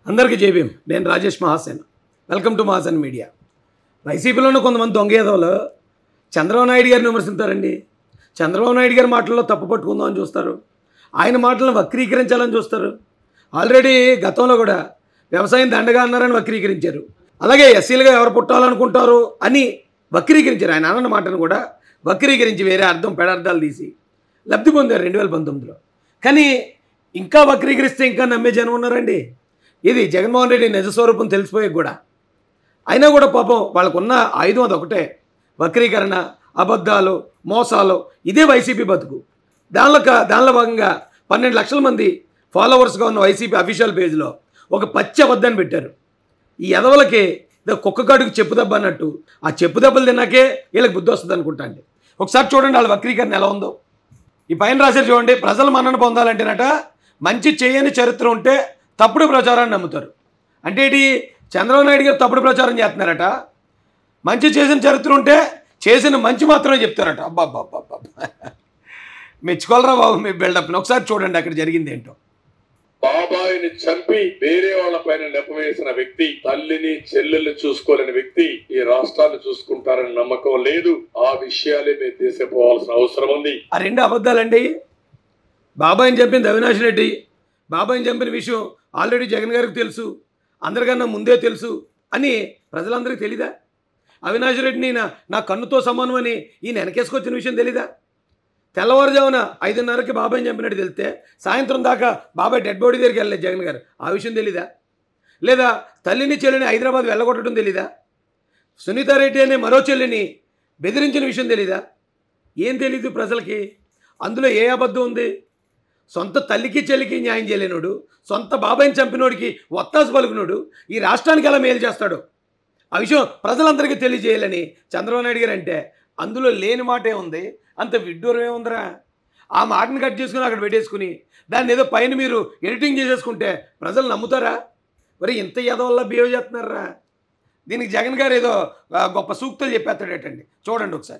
అందరికీ జేబీఎం నేను Rajesh Mahasen welcome to Mahasen media వైసీపీలోనే కొంతమంది దొంగేదవులు చంద్రబాబు నాయుడు గారిని విమర్శిస్తారండి చంద్రబాబు నాయుడు గారి మాటల్లో తప్పు పట్టుకుందాం అని చూస్తారు ఆయన మాటలను వక్రీకరించాలని చూస్తారు ఆల్రెడీ గతంలో కూడా వ్యవసాయం దండగా అన్నారని వక్రీకరించారు అలాగే ఎస్సీలుగా ఎవరు పుట్టాలనుకుంటారు అని వక్రీకరించారు ఆయన అన్న మాటను కూడా వక్రీకరించి వేరే అర్థం పెడార్థాలు తీసి లబ్ధి పొందారు రెండు వేల పంతొమ్మిదిలో కానీ ఇంకా వక్రీకరిస్తే ఇంకా నమ్మే జనం ఉన్నారండి ఇది జగన్మోహన్ రెడ్డి నిజస్వరూపం తెలిసిపోయే కూడా అయినా కూడా పాపం వాళ్ళకున్న ఆయుధం అది ఒకటే వక్రీకరణ అబద్ధాలు మోసాలు ఇదే వైసీపీ బతుకు దానిలో క- దానిలో భాగంగా పన్నెండు లక్షల మంది ఫాలోవర్స్గా ఉన్న వైసీపీ అఫీషియల్ పేజ్లో ఒక పచ్చి అబద్ధాన్ని పెట్టారు ఈ ఎదవలకి ఇదో కుక్క కాడుకు చెప్పు దెబ్బ అన్నట్టు ఆ చెప్పు దెబ్బలు తిన్నాకే వీళ్ళకి బుద్ధి వస్తుంది అనుకుంటా అండి ఒకసారి చూడండి వాళ్ళ వక్రీకరణ ఎలా ఉందో ఈ పైన రాశారు చూడండి ప్రజలు మన్నన పొందాలంటేనట మంచి చేయని చరిత్ర ఉంటే తప్పుడు ప్రచారాన్ని నమ్ముతారు అంటే ఏంటి చంద్రబాబు నాయుడు గారు తప్పుడు ప్రచారం చేస్తున్నారట మంచి చేసిన చరిత్ర ఉంటే చేసిన మంచి మాత్రమే చెప్తారట అబ్బా అబ్బా అబ్బా అబ్బా మెచ్చుకోవాలరా బాబు మీ బిల్డప్ని ఒకసారి చూడండి అక్కడ జరిగింది ఏంటో బాబాయిని చంపి వేరే వాళ్ళ పైన నెపవేసిన వ్యక్తి తల్లిని చెల్లెల్ని చూసుకోలేని వ్యక్తి ఈ రాష్ట్రాన్ని చూసుకుంటారని నమ్మకం లేదు ఆ విషయాలే మీరు తీసిపోవాల్సిన అవసరం ఉంది ఆ రెండు అబద్ధాలండి బాబాయిని చంపింది అవినాష్ రెడ్డి బాబాయిని చంపిన విషయం ఆల్రెడీ జగన్ గారికి తెలుసు అందరికన్నా ముందే తెలుసు అని ప్రజలందరికీ తెలీదా అవినాష్ రెడ్డిని నా నా కన్నుతో సమానం అని ఈయన వెనకేసుకొచ్చిన విషయం తెలీదా తెల్లవారుజామున ఐదున్నరకి బాబాయిని చంపినట్టు తెలితే సాయంత్రం దాకా బాబాయ్ డెడ్ బాడీ దగ్గరికి వెళ్ళలేదు జగన్ గారు ఆ విషయం తెలీదా లేదా తల్లిని చెల్లిని హైదరాబాద్ వెళ్ళగొట్టడం తెలీదా సునీతారెడ్డి అనే మరో చెల్లిని బెదిరించిన విషయం తెలీదా ఏం తెలీదు ప్రజలకి అందులో ఏ అబద్ధం ఉంది సొంత తల్లికి చెల్లికి న్యాయం చేయలేనోడు సొంత బాబాయిని చంపినోడికి ఒత్తాసు పలుకునోడు ఈ రాష్ట్రానికి ఎలా మేలు చేస్తాడు ఆ విషయం ప్రజలందరికీ తెలియజేయాలని చంద్రబాబు నాయుడు గారు అంటే అందులో లేని మాటే ఉంది అంత విడ్డూరం ఏముందిరా ఆ మాటను కట్ చేసుకుని అక్కడ పెట్టేసుకుని దాన్ని ఏదో పైన మీరు ఎడిటింగ్ చేసేసుకుంటే ప్రజలు నమ్ముతారా మరి ఇంత ఎదవల్ల బిహేవ్ చేస్తున్నారా దీనికి జగన్ గారు ఏదో ఆ, గొప్ప సూక్తులు చెప్పేస్తాడేటండి చూడండి ఒకసారి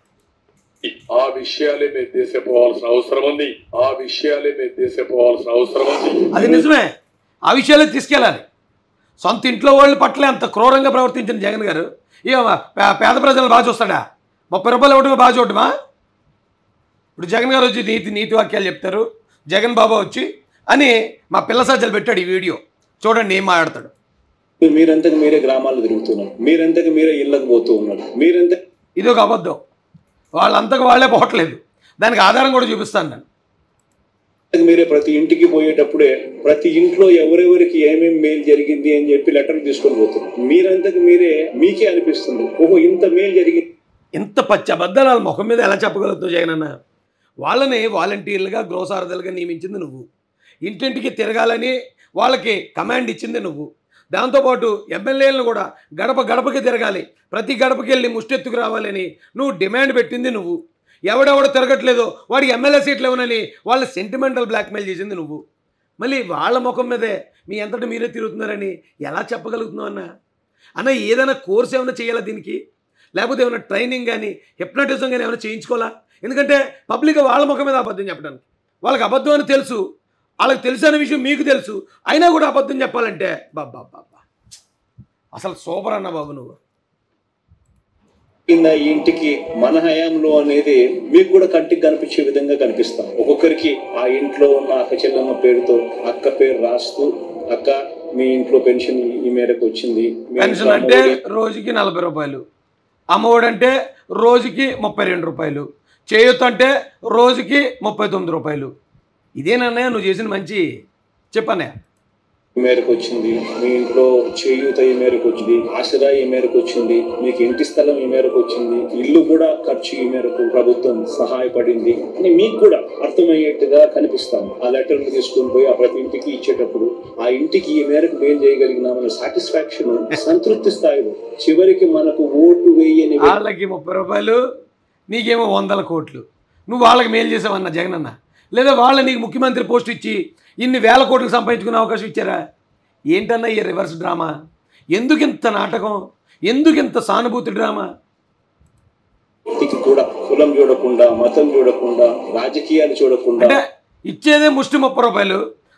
ఆ విషయాలే మీరు తీసిపోవాల్సిన అవసరం ఉంది ఆ విషయాలే మీరు తీసిపోవాల్సిన అవసరం ఉంది అది నిజమే ఆ విషయాలే తీసుకెళ్ళాలి సొంత ఇంట్లో వాళ్ళ పట్లే అంత క్రూరంగా ప్రవర్తించిన జగన్ గారు ఇక పే- పేద ప్రజలు బాగా చూస్తాడా ముప్పై రూపాయలు ఇవ్వడమే బాగా చూడటమా ఇప్పుడు జగన్ గారు వచ్చి నీతి నీతి వాక్యాలు చెప్తారు జగన్ బాబా వచ్చి అని మా పిల్ల సజ్జలు పెట్టాడు ఈ వీడియో చూడండి ఏం మాట్లాడతాడు మీరంతకు మీరే గ్రామాలు తిరుగుతున్నారు మీరంతకు మీరే ఇళ్ళకు పోతూ ఉన్నారు మీరంత ఇది ఒక అబద్ధం వాళ్ళంతకు వాళ్ళే పోవట్లేదు దానికి ఆధారం కూడా చూపిస్తాను నేను మీరే ప్రతి ఇంటికి పోయేటప్పుడే ప్రతి ఇంట్లో ఎవరెవరికి ఏమేమి మేలు జరిగింది అని చెప్పి లెటర్ తీసుకొని పోతున్నారు మీరంతకు మీరే మీకే అనిపిస్తుంది ఓహో ఇంత మేలు జరిగింది ఇంత పచ్చి అబద్ధాలు వాళ్ళ ముఖం మీద ఎలా చెప్పగలుగుతావు జగన్ అన్న వాళ్ళని వాలంటీర్లుగా గృహసారథులుగా నియమించింది నువ్వు ఇంటింటికి తిరగాలని వాళ్ళకి కమాండ్ ఇచ్చింది నువ్వు దాంతోపాటు ఎమ్మెల్యేలను కూడా గడప గడపకి తిరగాలి ప్రతి గడపకి వెళ్ళి ముష్టెత్తుకు రావాలని నువ్వు డిమాండ్ పెట్టింది నువ్వు ఎవడెవడ తిరగట్లేదో వాడికి ఎమ్మెల్యే సీట్లు ఇవ్వనని వాళ్ళ సెంటిమెంటల్ బ్లాక్మెయిల్ చేసింది నువ్వు మళ్ళీ వాళ్ళ ముఖం మీదే మీ అంతటా మీరే తిరుగుతున్నారని ఎలా చెప్పగలుగుతున్నావు అన్న అన్న ఏదైనా కోర్స్ ఏమైనా చేయాలా దీనికి లేకపోతే ఏమైనా ట్రైనింగ్ కానీ హిప్నటిజం కానీ ఏమైనా చేయించుకోవాలా ఎందుకంటే పబ్లిక్ వాళ్ళ ముఖం మీద అబద్ధం చెప్పడానికి వాళ్ళకి అబద్ధం అని తెలుసు వాళ్ళకి తెలుసు అనే విషయం మీకు తెలుసు అయినా కూడా అబద్ధం చెప్పాలంటే బాబా బాబా అసలు సూపర్ అన్న బాబు నువ్వు కింద ఈ ఇంటికి మన హయాంలో అనేది మీకు కూడా కంటికి కనిపించే విధంగా కనిపిస్తాం ఒక్కొక్కరికి ఆ ఇంట్లో ఉన్న అక్క చెల్లెమ్మ పేరుతో అక్క పేరు రాస్తూ అక్క మీ ఇంట్లో పెన్షన్ ఈ మేరకు వచ్చింది మీ పెన్షన్ ఇంట్లో అంటే అమ్మఒడి రోజుకి నలభై రూపాయలు అమ్మఒడి అంటే రోజుకి ముప్పై రెండు రూపాయలు చేయొత్తు అంటే రోజుకి ముప్పై తొమ్మిది రూపాయలు ఇదేనన్నయ్య నువ్వు చేసిన మంచి చెప్పన్నయ్య ఈ మేరకు వచ్చింది మీ ఇంట్లో చేయూత ఈ మేరకు వచ్చింది ఆసరా ఈ మేరకు వచ్చింది మీకు ఇంటి స్థలం ఈ మేరకు వచ్చింది ఇల్లు కూడా ఖర్చు ఈ మేరకు ప్రభుత్వం సహాయపడింది అని మీకు కూడా అర్థమయ్యేట్టుగా కనిపిస్తాం ఆ లెటర్ తీసుకొని పోయి ఆ ప్రతి ఇంటికి ఇచ్చేటప్పుడు ఆ ఇంటికి ఈ మేరకు మేలు చేయగలిగినామన్న సాటిస్ఫాక్షన్ సంతృప్తి స్థాయిలో చివరికి మనకు ఓటు వేయని వ్యక్తి వాళ్ళకి ముప్పై రూపాయలు నీకేమో వందల కోట్లు నువ్వు వాళ్ళకి మేలు చేసావన్న జగన్ అన్న లేదా వాళ్ళ నీకు ముఖ్యమంత్రి పోస్ట్ ఇచ్చి ఇన్ని వేల కోట్లు సంపాదించుకునే అవకాశం ఇచ్చారా ఏంటన్నా ఈ రివర్స్ డ్రామా ఎందుకు ఇంత నాటకం ఎందుకు ఇంత సానుభూతి డ్రామా వ్యక్తికి కూడా కులం చూడకుండా మతం చూడకుండా రాజకీయాలు చూడకుండా అంటే ఇచ్చేదే ముష్టి ముప్పై రూపాయలు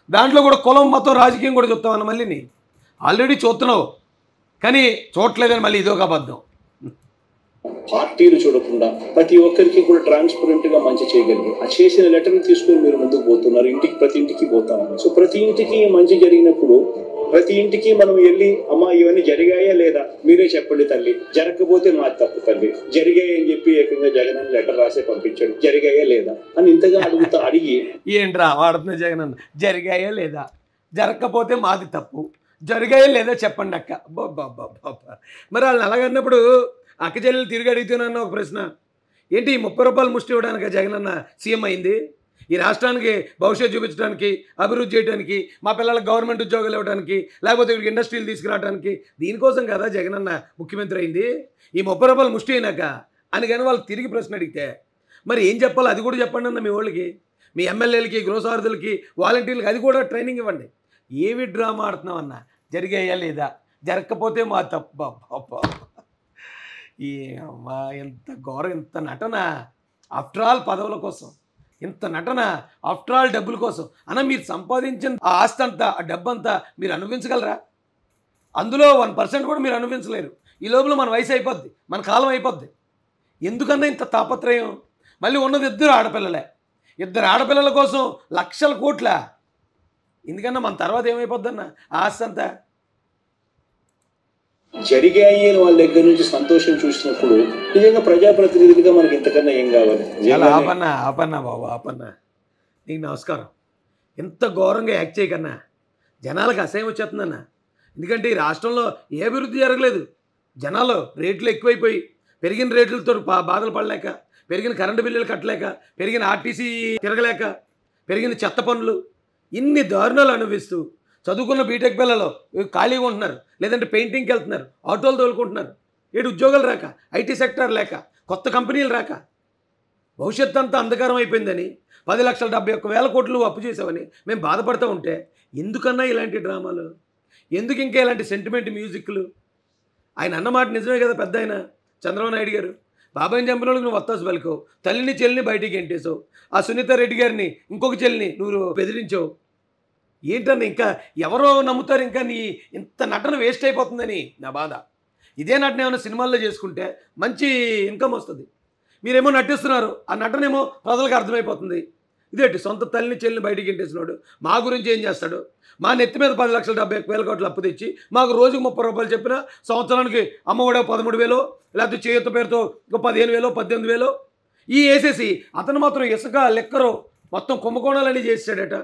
దాంట్లో కూడా కులం మతం రాజకీయం కూడా చెప్తామన్న మళ్ళీని ఆల్రెడీ చూస్తున్నావు కానీ చూడట్లేదని మళ్ళీ ఇదొక అబద్ధం పార్టీలు చూడకుండా ప్రతి ఒక్కరికి కూడా ట్రాన్స్పరెంట్ గా మంచి చేయగలిగి ఆ చేసిన లెటర్ తీసుకొని మీరు ముందుకు పోతున్నారు ఇంటికి ప్రతి ఇంటికి పోతాం సో ప్రతి ఇంటికి మంచి జరిగినప్పుడు ప్రతి ఇంటికి మనం వెళ్ళి అమ్మా ఇవన్నీ జరిగాయా లేదా మీరే చెప్పండి తల్లి జరగకపోతే మాది తప్పు తల్లి జరిగాయి అని చెప్పి ఏకంగా జగన్ అని లెటర్ రాసే పంపించండి జరిగాయా లేదా అని ఇంతగా అడుగుతా అడిగి ఏంట్రా వాడుతున్న జగన్ అన్న జరిగాయా లేదా జరగకపోతే మాది తప్పు జరిగాయా లేదా చెప్పండి అక్క బాబా మరి వాళ్ళని అలాగన్నప్పుడు అక్క చెల్లెలు తిరిగి అడుగుతున్నాను ఒక ప్రశ్న ఏంటి ఈ ముప్పై రూపాయలు ముష్టి ఇవ్వడానికి జగన్ అన్న సీఎం అయింది ఈ రాష్ట్రానికి భవిష్యత్తు చూపించడానికి అభివృద్ధి చేయడానికి మా పిల్లలకు గవర్నమెంట్ ఉద్యోగాలు ఇవ్వడానికి లేకపోతే ఇక్కడికి ఇండస్ట్రీలు తీసుకురావడానికి దీనికోసం కదా జగన్ అన్న ముఖ్యమంత్రి అయింది ఈ ముప్పై రూపాయలు ముష్టి అయినాక అని కానీ వాళ్ళు తిరిగి ప్రశ్న అడిగితే మరి ఏం చెప్పాలి అది కూడా చెప్పండి అన్న మీ వాళ్ళకి మీ ఎమ్మెల్యేలకి గృహసారథులకి వాలంటీర్లకి అది కూడా ట్రైనింగ్ ఇవ్వండి ఏవి డ్రామా ఆడుతున్నావు అన్న జరిగాయా లేదా జరగకపోతే మా తప్ప అబ్బా. ఈ అమ్మా ఎంత ఘోరం ఇంత నటన ఆఫ్టర్ ఆల్ పదవుల కోసం ఇంత నటన ఆఫ్టర్ ఆల్ డబ్బుల కోసం అన్న మీరు సంపాదించిన ఆ ఆస్తి అంతా ఆ డబ్బు అంతా మీరు అనుభవించగలరా అందులో వన్ పర్సెంట్ కూడా మీరు అనుభవించలేరు ఈ లోపల మన వయసు అయిపోద్ది మన కాలం అయిపోద్ది ఎందుకన్నా ఇంత తాపత్రయం మళ్ళీ ఉన్నది ఇద్దరు ఆడపిల్లలే ఇద్దరు ఆడపిల్లల కోసం లక్షల కోట్ల ఎందుకన్నా మన తర్వాత ఏమైపోద్దన్న ఆ ఆస్తి అంతా జరిగాయి అని వాళ్ళ దగ్గర నుంచి సంతోషం చూసినప్పుడు నిజంగా ప్రజాప్రతినిధులుగా మనకి ఇంతకన్నా ఏం కావాలి చాలా నిజంగానే ఆపన్నా ఆపన్నా బాబు ఆపన్నా నీకు నమస్కారం ఎంత ఘోరంగా యాక్ట్ చేయకన్నా జనాలకు అసహ్యం వచ్చేస్తుందన్న ఎందుకంటే ఈ రాష్ట్రంలో ఏ అభివృద్ధి జరగలేదు జనాలు రేట్లు ఎక్కువైపోయి పెరిగిన రేట్లతో బా బాధలు పడలేక పెరిగిన కరెంటు బిల్లులు కట్టలేక పెరిగిన ఆర్టీసీ తిరగలేక పెరిగిన చెత్త పనులు ఇన్ని దారుణాలు అనుభవిస్తూ చదువుకున్న బీటెక్ పిల్లలు ఖాళీగా ఉంటున్నారు లేదంటే పెయింటింగ్కి వెళ్తున్నారు ఆటోలు తోలుకుంటున్నారు ఏడు ఉద్యోగాలు రాక ఐటీ సెక్టర్ లేక కొత్త కంపెనీలు రాక భవిష్యత్తు అంతా అంధకారం అయిపోయిందని పది లక్షల డెబ్బై ఒక్క వేల కోట్లు అప్పు చేసామని మేము బాధపడుతూ ఉంటే ఎందుకన్నా ఇలాంటి డ్రామాలు ఎందుకు ఇంకా ఇలాంటి సెంటిమెంట్ మ్యూజిక్లు ఆయన అన్నమాట నిజమే కదా పెద్ద ఆయన చంద్రబాబు నాయుడు గారు బాబాయిని చంపిన వాళ్ళకి నువ్వు వత్తాసు పలుకోవు తల్లిని చెల్లిని బయటికి ఎంటేసావు ఆ సునీత రెడ్డి గారిని ఇంకొక చెల్లిని నువ్వు బెదిరించావు ఏంటన్న ఇంకా ఎవరో నమ్ముతారు ఇంకా నీ ఇంత నటన వేస్ట్ అయిపోతుందని నా బాధ ఇదే నటన ఏమైనా సినిమాల్లో చేసుకుంటే మంచి ఇన్కమ్ వస్తుంది మీరేమో నటిస్తున్నారు ఆ నటనేమో ప్రజలకు అర్థమైపోతుంది ఇదేంటి సొంత తల్లిని చెల్లిని బయటికి ఇంటేసినాడు మా గురించి ఏం చేస్తాడు మా నెత్తి మీద పది లక్షల డెబ్బై ఒక్క వేల కోట్లు అప్పు తెచ్చి మాకు రోజుకు ముప్పై రూపాయలు చెప్పిన సంవత్సరానికి అమ్మఒడ పదమూడు వేలు లేకపోతే చేయుత పేరుతో ఇంకో పదిహేను వేలు పద్దెనిమిది వేలు ఈ వేసేసి అతను మాత్రం ఇసుక లెక్కరు మొత్తం కుంభకోణాలని చేసాడట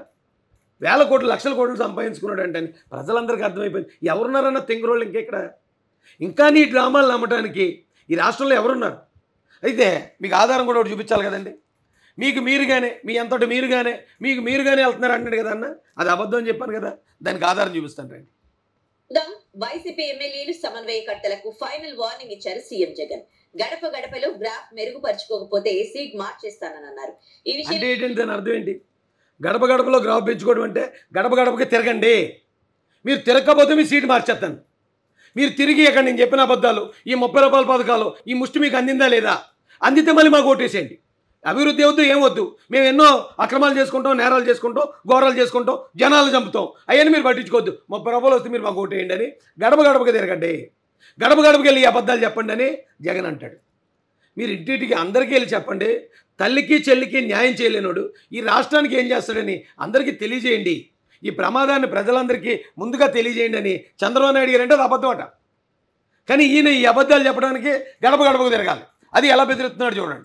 వేల కోట్లు లక్షల కోట్లు సంపాదించుకున్నాడు అంటే ప్రజలందరికీ అర్థమైపోయింది ఎవరున్నారన్న తెంగురోళ్ళు ఇంకెక్కడ ఇంకా నీ డ్రామాలు నమ్మటానికి ఈ రాష్ట్రంలో ఎవరున్నారు అయితే మీకు ఆధారం కూడా ఒకటి చూపించాలి కదండి మీకు మీరుగానే మీ అంతటి మీరుగానే మీకు మీరుగానే వెళ్తున్నారు అంటాడు కదా అన్న అది అబద్ధం అని చెప్పాను కదా దానికి ఆధారం చూపిస్తాను రండి చూద్దాం వైసీపీ ఎమ్మెల్యేలు సమన్వయకర్తలకు ఫైనల్ వార్నింగ్ ఇచ్చారు సీఎం జగన్ గడప గడపలో గ్రాఫ్ మెరుగుపరుచుకోకపోతే సీట్ మార్చేస్తానని అన్నారు ఈ విషయం అంటే ఏంటంటే దాని అర్థం ఏంటి గడప గడపలో గ్రాఫ్ పెంచుకోవడం అంటే గడప గడపకి తిరగండి మీరు తిరగకపోతే మీ సీటు మార్చేస్తాను మీరు తిరిగి ఇక్కడ నేను చెప్పిన అబద్ధాలు ఈ ముప్పై రూపాయల పథకాలు ఈ ముష్టి మీకు అందిందా లేదా అందితే మళ్ళీ మాకు ఓటేసేయండి అభివృద్ధి వద్దు ఏం వద్దు మేము ఎన్నో అక్రమాలు చేసుకుంటాం నేరాలు చేసుకుంటాం ఘోరాలు చేసుకుంటాం జనాలు చంపుతాం అవన్నీ మీరు పట్టించుకోవద్దు ముప్పై రూపాయలు వస్తే మీరు మాకు ఓటేయండి అని గడప గడపకి తిరగండి గడప గడపకి వెళ్ళి ఈ అబద్ధాలు చెప్పండి అని జగన్ అంటాడు మీరు ఇంటింటికి అందరికీ వెళ్ళి చెప్పండి తల్లికి చెల్లికి న్యాయం చేయలేనోడు ఈ రాష్ట్రానికి ఏం చేస్తాడని అందరికీ తెలియజేయండి ఈ ప్రమాదాన్ని ప్రజలందరికీ ముందుగా తెలియజేయండి అని చంద్రబాబు నాయుడు గారు అంటే అది అబద్ధం అట కానీ ఈయన ఈ అబద్ధాలు చెప్పడానికి గడప గడపకు తిరగాలి అది ఎలా బెదిరిస్తున్నాడు చూడండి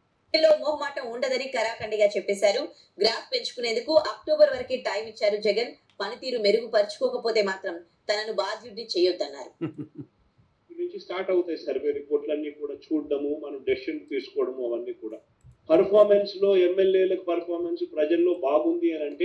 లో మొహమాటం ఉండదని కరాఖండిగా చెప్పేశారు గ్రాఫ్ పెంచుకునేందుకు అక్టోబర్ వరకు టైం ఇచ్చారు జగన్ పనితీరు మెరుగుపరుచుకోకపోతే మాత్రం తనను బాధ్యుడిని చేయొద్దన్నారు నుంచి స్టార్ట్ అవుతాయి సర్వే రిపోర్ట్లన్నీ కూడా చూడడము మనం డెసిషన్ తీసుకోవడము అవన్నీ కూడా పర్ఫార్మెన్స్ లో ఎమ్మెల్యేలకు పర్ఫార్మెన్స్ ప్రజల్లో బాగుంది అని అంటే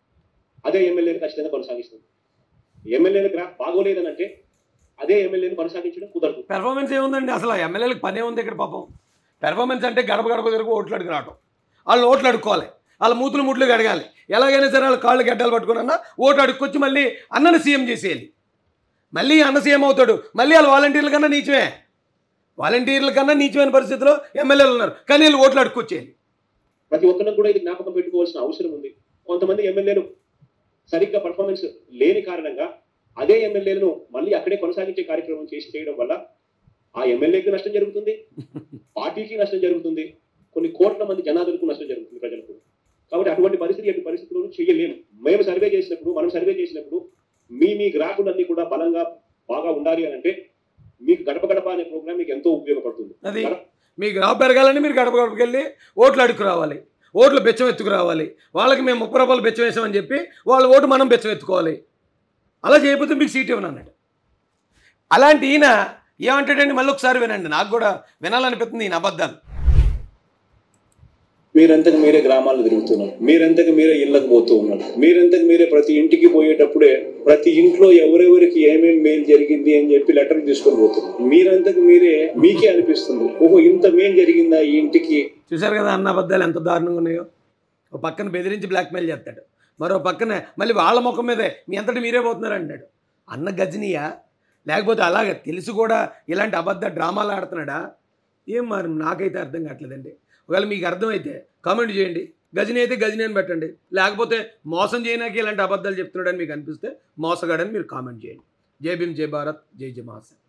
అదే ఎమ్మెల్యేని ఖచ్చితంగా కొనసాగిస్తుంది ఎమ్మెల్యేల గ్రాఫ్ బాగోలేదని అంటే అదే ఎమ్మెల్యేని కొనసాగించడం కుదరదు పెర్ఫార్మెన్స్ ఏముందండి అసలు ఆ ఎమ్మెల్యేలకు పనే ఉంది ఇక్కడ పాపం పెర్ఫార్మెన్స్ అంటే గడప గడప తిరుగు ఓట్లు అడుగు రావటం వాళ్ళు ఓట్లు అడుక్కోవాలి వాళ్ళ మూతులు ముట్లు అడగాలి ఎలాగైనా సరే వాళ్ళ కాళ్ళు గడ్డలు పట్టుకుని అన్న ఓటు అడుక్కొచ్చి మళ్ళీ అన్నను సీఎం చేసేయాలి మళ్ళీ అన్న సీఎం అవుతాడు మళ్ళీ వాళ్ళ వాలంటీర్ల కన్నా నీచమే వాలంటీర్ల కన్నా నీచమైన పరిస్థితిలో ఎమ్మెల్యేలు ఉన్నారు కానీ వీళ్ళు ఓట్లు అడుక్కొచ్చేయాలి ప్రతి ఒక్కరికి కూడా ఇది జ్ఞాపకం పెట్టుకోవాల్సిన అవసరం ఉంది కొంతమంది ఎమ్మెల్యేలు సరిగ్గా పర్ఫార్మెన్స్ లేని కారణంగా అదే ఎమ్మెల్యేలను మళ్ళీ అక్కడే కొనసాగించే కార్యక్రమం చేసి చేయడం వల్ల ఆ ఎమ్మెల్యేకి నష్టం జరుగుతుంది పార్టీకి నష్టం జరుగుతుంది కొన్ని కోట్ల మంది జనాదులకు నష్టం జరుగుతుంది ప్రజలకు కాబట్టి అటువంటి పరిస్థితి ఎట్టి పరిస్థితులను చేయలేము మేము సర్వే చేసినప్పుడు మనం సర్వే చేసినప్పుడు మీ మీ గ్రాఫులన్నీ కూడా బలంగా బాగా ఉండాలి అని అంటే మీకు గడప గడప అనే ప్రోగ్రామ్ మీకు ఎంతో ఉపయోగపడుతుంది అది మీ గ్రాఫ్ పెరగాలని మీరు గడప గడపకి వెళ్ళి ఓట్లు అడుగు రావాలి ఓట్లు బెచ్చం ఎత్తుకు రావాలి వాళ్ళకి మేము ముప్పై రూపాయలు బెచ్చం వేసామని చెప్పి వాళ్ళ ఓటు మనం బెచ్చం ఎత్తుకోవాలి అలా చేయకపోతే మీకు సీట్ ఇవ్వను అన్నాడు అలాంటి ఈయన ఏమంటాడండి మళ్ళీ ఒకసారి వినండి నాకు కూడా వినాలనిపిస్తుంది ఈయన అబద్ధాలు మీరంతకు మీరే గ్రామాలు తిరుగుతున్నారు మీరంతకు మీరే ఇళ్ళకు పోతూ ఉన్నారు మీరంతకు మీరే ప్రతి ఇంటికి పోయేటప్పుడే ప్రతి ఇంట్లో ఎవరెవరికి ఏమేమి మేలు జరిగింది అని చెప్పి లెటర్ తీసుకొని పోతున్నారు మీరంతకు మీరే మీకే అనిపిస్తుంది ఓహో ఇంత మేలు జరిగిందా ఈ ఇంటికి చూశారు కదా అన్న అబద్ధాలు ఎంత దారుణంగా ఉన్నాయో ఒక పక్కన బెదిరించి బ్లాక్మెయిల్ చేస్తాడు మరో పక్కన మళ్ళీ వాళ్ళ ముఖం మీదే మీ అంతటి మీరే పోతున్నారు అంటాడు అన్న గజనీయా లేకపోతే అలాగే తెలిసి కూడా ఇలాంటి అబద్ధ డ్రామాలు ఆడుతున్నాడా ఏం మరి నాకైతే అర్థం కావట్లేదండి ఒకవేళ మీకు అర్థమైతే కామెంట్ చేయండి గజని అయితే గజని అని పెట్టండి లేకపోతే మోసం చేయడానికి ఇలాంటి అబద్ధాలు చెప్తున్నాడని మీకు అనిపిస్తే మోసగాడని మీరు కామెంట్ చేయండి జై భీమ్ జై భారత్ జై జై మహాసన్